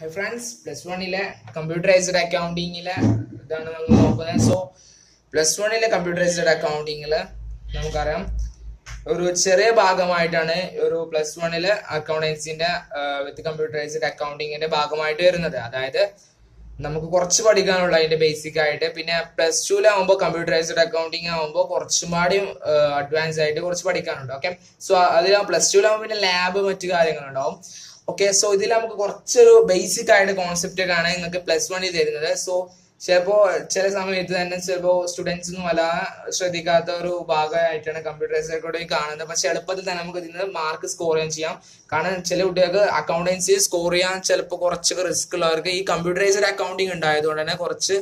high friends plus വണ്ണിലെ computerised അക്കൗണ്ടിങ്ങിലെ ഇതാണ് നമ്മൾ നോക്കുന്നത് സോ പ്ലസ് വണ്ണിലെ കമ്പ്യൂട്ടറൈസ്ഡ് അക്കൗണ്ടിങ്ങിൽ നമുക്കറിയാം ഒരു ചെറിയ ഭാഗമായിട്ടാണ് ഒരു പ്ലസ് വണ്ണില് അക്കൗണ്ടൻസിന്റെ വിത്ത് കമ്പ്യൂട്ടറൈസ്ഡ് അക്കൗണ്ടിങ്ങിന്റെ ഭാഗമായിട്ട് വരുന്നത് അതായത് നമുക്ക് കുറച്ച് പഠിക്കാനുള്ള അതിന്റെ ബേസിക് ആയിട്ട് പിന്നെ പ്ലസ് ടുവിലാവുമ്പോൾ കമ്പ്യൂട്ടറൈസ്ഡ് അക്കൗണ്ടിങ് ആവുമ്പോൾ കുറച്ചും കൂടി അഡ്വാൻസ് ആയിട്ട് കുറച്ച് പഠിക്കാനുണ്ട് ഓക്കെ സോ അതിൽ പ്ലസ് ടുവിലാവുമ്പോൾ പിന്നെ ലാബ് മറ്റു കാര്യങ്ങളുണ്ടാവും ഓക്കെ സോ ഇതിൽ നമുക്ക് കുറച്ചൊരു ബേസിക് ആയിട്ട് കോൺസെപ്റ്റ് ആണ് നിങ്ങൾക്ക് പ്ലസ് വണ്ണിൽ തരുന്നത് സോ ചിലപ്പോ ചില സമയത്ത് തന്നെ ചിലപ്പോ സ്റ്റുഡൻസ് ഒന്നും വല്ല ശ്രദ്ധിക്കാത്ത ഒരു ഭാഗമായിട്ടാണ് കമ്പ്യൂട്ടറൈസ് കൂടെ കാണുന്നത് പക്ഷെ എളുപ്പത്തിൽ തന്നെ നമുക്ക് ഇതിന് മാർക്ക് സ്കോർ ചെയ്യാൻ ചെയ്യാം കാരണം ചില കുട്ടികൾക്ക് അക്കൗണ്ടൻസി സ്കോർ ചെയ്യാൻ ചിലപ്പോൾ കുറച്ചൊക്കെ റിസ്ക് ഉള്ളവർക്ക് ഈ കമ്പ്യൂട്ടറൈസ്ഡ് അക്കൗണ്ടിങ് ഉണ്ടായതുകൊണ്ട് തന്നെ കുറച്ച്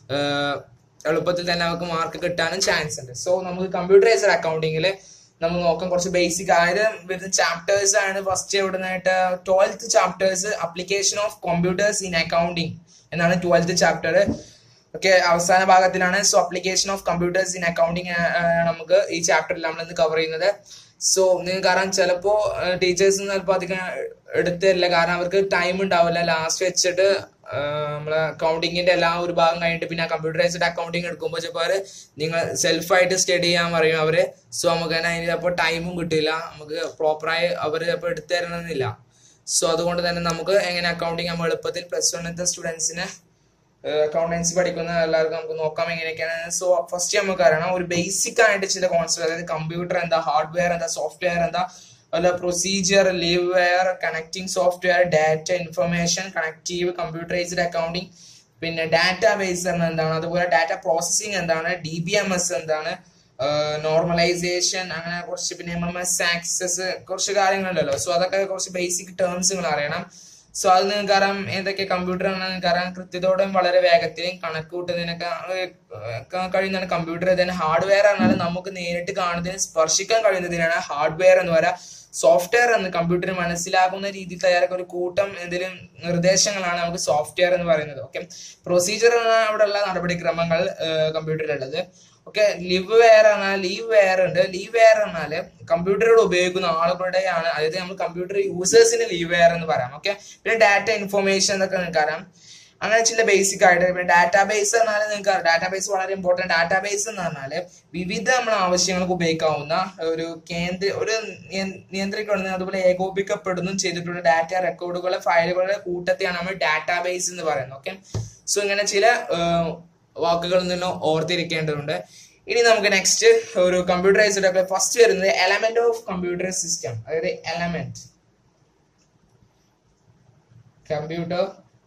എളുപ്പത്തിൽ തന്നെ അവർക്ക് മാർക്ക് കിട്ടാനും ചാൻസ് ഉണ്ട് സോ നമുക്ക് കമ്പ്യൂട്ടറൈസ്ഡ് അക്കൗണ്ടിങ്ങിൽ നമ്മൾ നോക്കാം കുറച്ച് ബേസിക് ആയത് വരുന്ന ചാപ്റ്റേഴ്സ് ആണ് ഫസ്റ്റ് എവിടുന്നായിട്ട് twelfth chapters application of computers in accounting എന്നാണ് ട്വൽത്ത് ചാപ്റ്റർ ഓക്കെ അവസാന ഭാഗത്തിലാണ് so application of computers in accounting നമുക്ക് ഈ ചാപ്റ്ററിൽ നമ്മൾ ഇന്ന് കവർ ചെയ്യുന്നത് സോ നിങ്ങൾക്ക് കാരണം ചിലപ്പോ ടീച്ചേഴ്സ് ചിലപ്പോൾ അധികം എടുത്തില്ല കാരണം അവർക്ക് ടൈം ഉണ്ടാവില്ല ലാസ്റ്റ് വെച്ചിട്ട് നമ്മളെ അക്കൗണ്ടിങ്ങിന്റെ എല്ലാ ഒരു ഭാഗം കഴിഞ്ഞിട്ട് പിന്നെ കമ്പ്യൂട്ടറൈസ്ഡ് അക്കൗണ്ടിങ് എടുക്കുമ്പോൾ ചിലപ്പോൾ അവര് നിങ്ങൾ സെൽഫായിട്ട് സ്റ്റഡി ചെയ്യാൻ പറയും അവര് സോ നമുക്ക് തന്നെ അതിന് ചിലപ്പോൾ ടൈമും കിട്ടില്ല നമുക്ക് പ്രോപ്പറായി അവർ ചിലപ്പോൾ എടുത്തു തരണമെന്നില്ല സോ അതുകൊണ്ട് തന്നെ നമുക്ക് എങ്ങനെ അക്കൗണ്ടിങ് നമ്മൾ എളുപ്പത്തിൽ പ്ലസ് വണ്ണത്തെ സ്റ്റുഡൻസിന് അക്കൗണ്ടൻസി പഠിക്കുന്ന എല്ലാവർക്കും നമുക്ക് നോക്കാം എങ്ങനെയൊക്കെയാണ് സോ ഫസ്റ്റ് നമുക്ക് അറിയണം ഒരു ബേസിക് ആയിട്ട് ചില കോൺസെപ്റ്റ് അതായത് കമ്പ്യൂട്ടർ എന്താ ഹാർഡ്വെയർ എന്താ സോഫ്റ്റ്വെയർ എന്താ അതുപോലെ procedure liveware connecting software data information connective computerised accounting പിന്നെ ഡാറ്റ ബേസ് എന്താണ് അതുപോലെ ഡാറ്റ പ്രോസസ്സിംഗ് എന്താണ് ഡി ബി എം എസ് എന്താണ് നോർമലൈസേഷൻ അങ്ങനെ കുറച്ച് പിന്നെ എം എം എസ് ആക്സസ് കുറച്ച് കാര്യങ്ങളുണ്ടല്ലോ സോ അതൊക്കെ കുറച്ച് ബേസിക് ടേംസ് നിങ്ങൾ അറിയണം സോ അത് നിങ്ങൾക്ക് അറിയാം ഏതൊക്കെ കമ്പ്യൂട്ടർ ആണ് നിങ്ങൾക്ക് അറിയാം കൃത്യതയോടും വളരെ വേഗത്തിലും കണക്ക് കൂട്ടുന്നതിനൊക്കെ കഴിയുന്നതാണ് കമ്പ്യൂട്ടർ തന്നെ ഹാർഡ്വെയർ ആണെങ്കിലും നമുക്ക് നേരിട്ട് കാണുന്നതിന് സ്പർശിക്കാൻ കഴിയുന്നതിനാണ് ഹാർഡ്വെയർ എന്ന് പറയാം സോഫ്റ്റ്വെയർ എന്ന് കമ്പ്യൂട്ടർ മനസ്സിലാക്കുന്ന രീതിയിൽ തയ്യാറാക്കുന്ന ഒരു കൂട്ടം എന്തെങ്കിലും നിർദ്ദേശങ്ങളാണ് നമുക്ക് സോഫ്റ്റ്വെയർ എന്ന് പറയുന്നത് ഓക്കെ പ്രൊസീജിയർ ആണ് അവിടെയുള്ള നടപടിക്രമങ്ങൾ കമ്പ്യൂട്ടറിലുള്ളത് ഓക്കെ ലിവ് വെയർ എന്നാൽ ലീവ് വെയർ ഉണ്ട് ലീവ് വെയർ എന്നാൽ കമ്പ്യൂട്ടറുകൾ ഉപയോഗിക്കുന്ന ആളുകളുടെയാണ് അതായത് നമ്മൾ കമ്പ്യൂട്ടർ യൂസേഴ്സിന് ലീവ് വെയർ എന്ന് പറയാം ഓക്കെ പിന്നെ ഡാറ്റ ഇൻഫർമേഷൻ എന്നൊക്കെ നിങ്ങൾക്ക് അറിയാം അങ്ങനെ ചില ബേസിക് ആയിട്ട് പിന്നെ ഡാറ്റാബേസ് എന്നാൽ നിങ്ങൾക്ക് ഡാറ്റാബേസ് വളരെ ഇമ്പോർട്ടൻറ്റ് ഡാറ്റാബേസ് എന്ന് പറഞ്ഞാൽ വിവിധ നമ്മളെ ആവശ്യങ്ങൾക്ക് ഉപയോഗിക്കാവുന്ന ഒരു കേന്ദ്ര ഒരു നിയന്ത്രിക്കപ്പെടുന്ന അതുപോലെ ഏകോപിക്കപ്പെടുന്നതും ചെയ്തിട്ടുള്ള ഡാറ്റ റെക്കോർഡുകളെ ഫയലുകളുടെ കൂട്ടത്തെയാണ് നമ്മൾ ഡാറ്റാബേസ് എന്ന് പറയുന്നത് ഓക്കെ സോ ഇങ്ങനെ ചില വാക്കുകളിൽ നിന്ന് ഓർത്തിരിക്കേണ്ടതുണ്ട് ഇനി നമുക്ക് നെക്സ്റ്റ് ഒരു കമ്പ്യൂട്ടറൈസ്ഡ് ഒക്കെ ഫസ്റ്റ് വരുന്നത് എലമെന്റ് ഓഫ് കമ്പ്യൂട്ടർ സിസ്റ്റം അതായത് എലമെന്റ് കമ്പ്യൂട്ടർ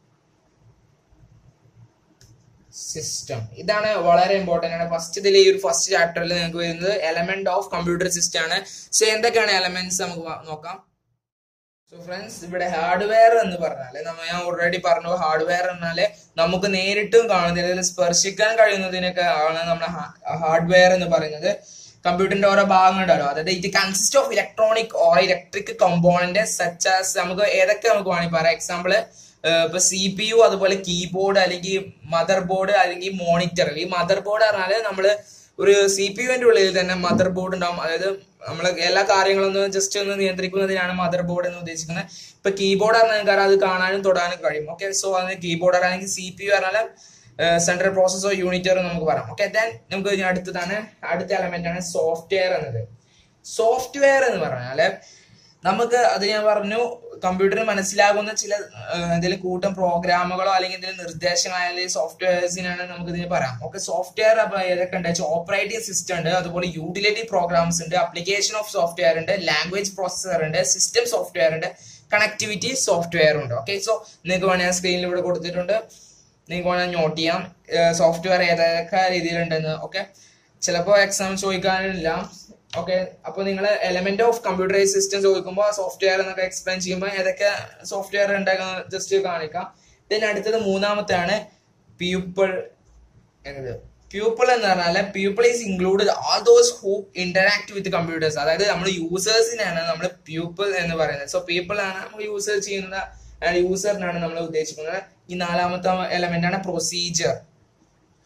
സിസ്റ്റം ഇതാണ് വളരെ ഇമ്പോർട്ടന്റ് ആണ് ഫസ്റ്റ് ഇതിൽ ഈ ഒരു ഫസ്റ്റ് ചാപ്റ്ററിൽ നിങ്ങൾക്ക് വരുന്നത് എലമെന്റ് ഓഫ് കമ്പ്യൂട്ടർ സിസ്റ്റം ആണ് സോ എന്തൊക്കെയാണ് എലമെന്റ്സ് നമുക്ക് നോക്കാം സോ ഫ്രണ്ട്സ് ഇവിടെ ഹാർഡ്വെയർ എന്ന് പറഞ്ഞാല് നമ്മൾ ഞാൻ ഓൾറെഡി പറഞ്ഞു ഹാർഡ്വെയർ എന്നാല് നമുക്ക് നേരിട്ടും കാണുന്നതിൽ സ്പർശിക്കാൻ കഴിയുന്നതിനൊക്കെ ആണ് നമ്മുടെ ഹാർഡ്വെയർ എന്ന് പറയുന്നത് കമ്പ്യൂട്ടറിന്റെ ഓരോ ഭാഗങ്ങളുണ്ടല്ലോ അതായത് it consist of electronic or electric component such as നമുക്ക് ഏതൊക്കെ നമുക്ക് വേണമെങ്കിൽ പറയാം എക്സാമ്പിള് ഇപ്പൊ സി പി യു അതുപോലെ കീബോർഡ് അല്ലെങ്കിൽ മദർ ബോർഡ് അല്ലെങ്കിൽ മോണിറ്റർ ഈ മദർ ബോർഡ് പറഞ്ഞാല് നമ്മള് ഒരു സി പി യുവിന്റെ ഉള്ളിൽ തന്നെ മദർ ബോർഡ് ഉണ്ടാവും അതായത് നമ്മൾ എല്ലാ കാര്യങ്ങളൊന്നും ജസ്റ്റ് ഒന്ന് നിയന്ത്രിക്കുന്നതിനാണ് മദർ ബോർഡ് എന്ന് ഉദ്ദേശിക്കുന്നത് ഇപ്പൊ കീബോർഡ് പറഞ്ഞാൽ അത് കാണാനും തൊടാനും കഴിയും ഓക്കെ സോ അത് കീബോർഡ് അല്ലെങ്കിൽ സി പി യു പറഞ്ഞാൽ സെൻട്രൽ പ്രോസസോ യൂണിറ്റർ നമുക്ക് പറയാം ഓക്കെ ദെൻ നമുക്ക് ഇനി അടുത്തതാണ് അടുത്ത എലമെന്റ് ആണ് സോഫ്റ്റ്വെയർ എന്നത് സോഫ്റ്റ്വെയർ എന്ന് പറഞ്ഞാല് നമുക്ക് അത് ഞാൻ പറഞ്ഞു കമ്പ്യൂട്ടറിന് മനസ്സിലാകുന്ന ചില എന്തെങ്കിലും കൂട്ടം പ്രോഗ്രാമുകളോ അല്ലെങ്കിൽ എന്തെങ്കിലും നിർദ്ദേശങ്ങളോ അല്ലെങ്കിൽ സോഫ്റ്റ്വെയർസിനാണ് നമുക്ക് ഇതിന് പറയാം ഓക്കെ സോഫ്റ്റ്വെയർ ഏതൊക്കെ ഉണ്ട് ഓപ്പറേറ്റിംഗ് സിസ്റ്റം ഉണ്ട് അതുപോലെ യൂട്ടിലിറ്റി പ്രോഗ്രാംസ് ഉണ്ട് അപ്ലിക്കേഷൻ ഓഫ് സോഫ്റ്റ്വെയർ ഉണ്ട് ലാംഗ്വേജ് പ്രോസസർ ഉണ്ട് സിസ്റ്റം സോഫ്റ്റ്വെയർ ഉണ്ട് കണക്ടിവിറ്റി സോഫ്റ്റ്വെയർ ഉണ്ട് ഓക്കെ സോ നിങ്ങൾക്ക് വേണമെങ്കിൽ സ്ക്രീനിൽ ഇവിടെ കൊടുത്തിട്ടുണ്ട് നിങ്ങൾക്ക് വേണമെങ്കിൽ നോട്ട് ചെയ്യാം സോഫ്റ്റ്വെയർ ഏതൊക്കെ രീതിയിലുണ്ടെന്ന് ഓക്കെ ചിലപ്പോൾ എക്സാം ചോദിക്കാനില്ല ഓക്കെ അപ്പൊ നിങ്ങൾ എലമെന്റ് ഓഫ് കമ്പ്യൂട്ടറൈസ് സിസ്റ്റം ചോദിക്കുമ്പോൾ സോഫ്റ്റ്വെയർ എന്നൊക്കെ എക്സ്പ്ലെയിൻ ചെയ്യുമ്പോൾ ഏതൊക്കെ സോഫ്റ്റ്വെയർ ഉണ്ടാക്കുന്ന ജസ്റ്റ് കാണിക്കാം ഇതിന് അടുത്തത് മൂന്നാമത്തെയാണ് പ്യൂപ്പിൾ എന്നത് പ്യൂപ്പിൾ എന്ന് പറഞ്ഞാൽ people is include all those who interact with computers അതായത് നമ്മൾ യൂസേഴ്സിനാണ് നമ്മൾ പ്യൂപ്പിൾ എന്ന് പറയുന്നത് സോ പീപ്പിൾ ആണ് നമ്മൾ യൂസർ ചെയ്യുന്ന യൂസറിനാണ് നമ്മൾ ഉദ്ദേശിക്കുന്നത് ഈ നാലാമത്തെ എലമെന്റ് ആണ് പ്രൊസീജിയർ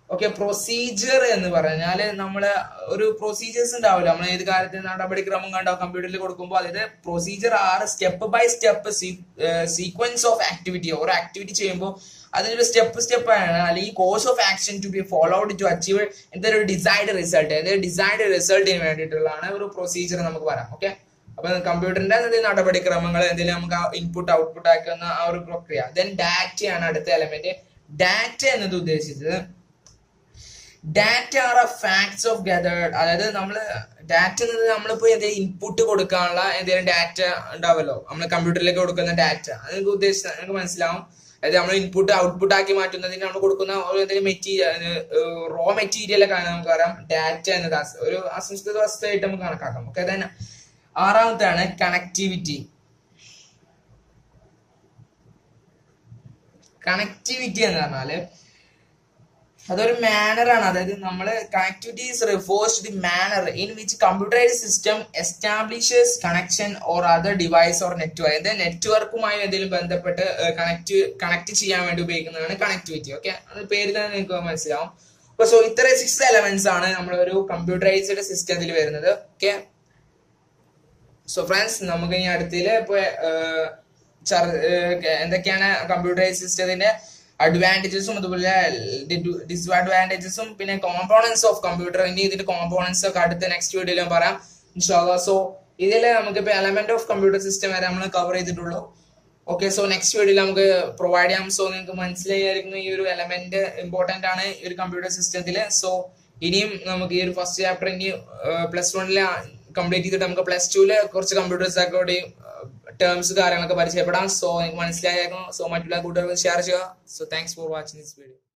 ഓക്കെ പ്രൊസീജിയർ എന്ന് പറഞ്ഞാൽ നമ്മള് ഒരു പ്രൊസീജിയേഴ്സ് ഉണ്ടാവില്ല നമ്മൾ ഏത് കാര്യത്തിൽ നടപടിക്രമം കണ്ടോ കമ്പ്യൂട്ടറിൽ കൊടുക്കുമ്പോൾ അതായത് procedure are step by step sequence of activity ഓരോ ആക്ടിവിറ്റി ചെയ്യുമ്പോൾ അതിനൊരു സ്റ്റെപ്പ് സ്റ്റെപ്പ് ആണ് അല്ലെങ്കിൽ course of action to be followed to achieve എന്തൊരു ഡിസൈഡ് റിസൾട്ട് എന്തൊരു ഡിസൈഡ് റിസൾട്ടിന് വേണ്ടിയിട്ടുള്ളതാണ് ഒരു പ്രൊസീജിയർ നമുക്ക് പറയാം ഓക്കെ അപ്പൊ കമ്പ്യൂട്ടറിന്റെ എന്തെങ്കിലും നടപടിക്രമങ്ങൾ എന്തെങ്കിലും നമുക്ക് ഇൻപുട്ട് ഔട്ട്പുട്ട് ആക്കുന്ന ആ ഒരു പ്രക്രിയ ദെൻ ഡാറ്റയാണ് അടുത്ത എലമെന്റ് ഡാറ്റ എന്നത് ഉദ്ദേശിച്ചത് data are a facts of gathered അതായത് നമ്മൾ ഡാറ്റ എന്നത് നമ്മളിപ്പോ എന്തെങ്കിലും ഇൻപുട്ട് കൊടുക്കാനുള്ള എന്തെങ്കിലും ഡാറ്റ ഉണ്ടാവല്ലോ നമ്മൾ കമ്പ്യൂട്ടറിലേക്ക് കൊടുക്കുന്ന ഡാറ്റ അത് നിങ്ങൾക്ക് ഉദ്ദേശിച്ച നിങ്ങൾക്ക് മനസ്സിലാവും അതായത് നമ്മൾ ഇൻപുട്ട് ഔട്ട്പുട്ട് ആക്കി മാറ്റുന്നതിന് നമ്മൾ കൊടുക്കുന്ന ഒരു എന്തെങ്കിലും മെറ്റീരിയൽ റോ മെറ്റീരിയൽ ഒക്കെ നമുക്ക് പറയാം ഡാറ്റ എന്നത് അസ- ഒരു അസംസ്കൃത വസ്തുവായിട്ട് നമുക്ക് കണക്കാക്കാം ഓക്കെ തന്നെ ആറാമത്താണ് കണക്ടിവിറ്റി കണക്ടിവിറ്റി എന്ന് പറഞ്ഞാല് അതൊരു മാനർ ആണ് അതായത് നമ്മൾ connectivity refers to the manner in which computerised system establishes connection or other device or network അതായത് നെറ്റ്വർക്കുമായി എന്തെങ്കിലും ബന്ധപ്പെട്ട് കണക്ട് കണക്ട് ചെയ്യാൻ വേണ്ടി ഉപയോഗിക്കുന്നതാണ് കണക്ടിവിറ്റി ഓക്കെ അത് പേര് തന്നെ നിങ്ങൾക്ക് മനസ്സിലാവും അപ്പൊ സോ ഇത്ര സിക്സ് എലമെന്റ്സ് ആണ് നമ്മളൊരു കമ്പ്യൂട്ടറൈസ്ഡ് സിസ്റ്റത്തിൽ വരുന്നത് ഓക്കെ സോ ഫ്രണ്ട്സ് നമുക്ക് ഇനി അടുത്തില് ഇപ്പൊ ഏഹ്, ചർ- ഏഹ്, എന്തൊക്കെയാണ് കമ്പ്യൂട്ടറൈസ് സിസ്റ്റത്തിന്റെ അഡ്വാൻറ്റേജസും അതുപോലെ ഡിസ്അഡ്വാൻറ്റേജസും പിന്നെ കോമ്പോണൻസ് ഓഫ് കമ്പ്യൂട്ടർ ഇനി ഇതിന്റെ കോമ്പോണൻസ് ഒക്കെ അടുത്ത നെക്സ്റ്റ് വീഡിയോയിൽ ഞാൻ പറയാം സോ ഇതിൽ നമുക്കിപ്പോ എലമെന്റ് ഓഫ് കമ്പ്യൂട്ടർ സിസ്റ്റം വരെ നമ്മൾ കവർ ചെയ്തിട്ടുള്ളൂ ഓക്കെ സോ നെക്സ്റ്റ് വീഡിയോയിൽ നമുക്ക് പ്രൊവൈഡ് ചെയ്യാം സോ നിങ്ങൾക്ക് മനസ്സിലായിരിക്കും ഈ ഒരു എലമെന്റ് ഇമ്പോർട്ടന്റ് ആണ് ഈ ഒരു കമ്പ്യൂട്ടർ സിസ്റ്റത്തിൽ സോ ഇനിയും നമുക്ക് ഈ ഒരു ഫസ്റ്റ് ചാപ്റ്റർ ഇനി പ്ലസ് വണ്ണിൽ കംപ്ലീറ്റ് ചെയ്തിട്ട് നമുക്ക് പ്ലസ് ടുവില് കുറച്ച് കമ്പ്യൂട്ടേഴ്സ് ഒക്കെ ടേംസ് കാര്യങ്ങളൊക്കെ പരിചയപ്പെടാം സോ നിങ്ങൾക്ക് മനസ്സിലായേക്കും സോ മറ്റുള്ള കൂട്ടുകാർക്ക് ഷെയർ ചെയ്യുക so thanks for watching this video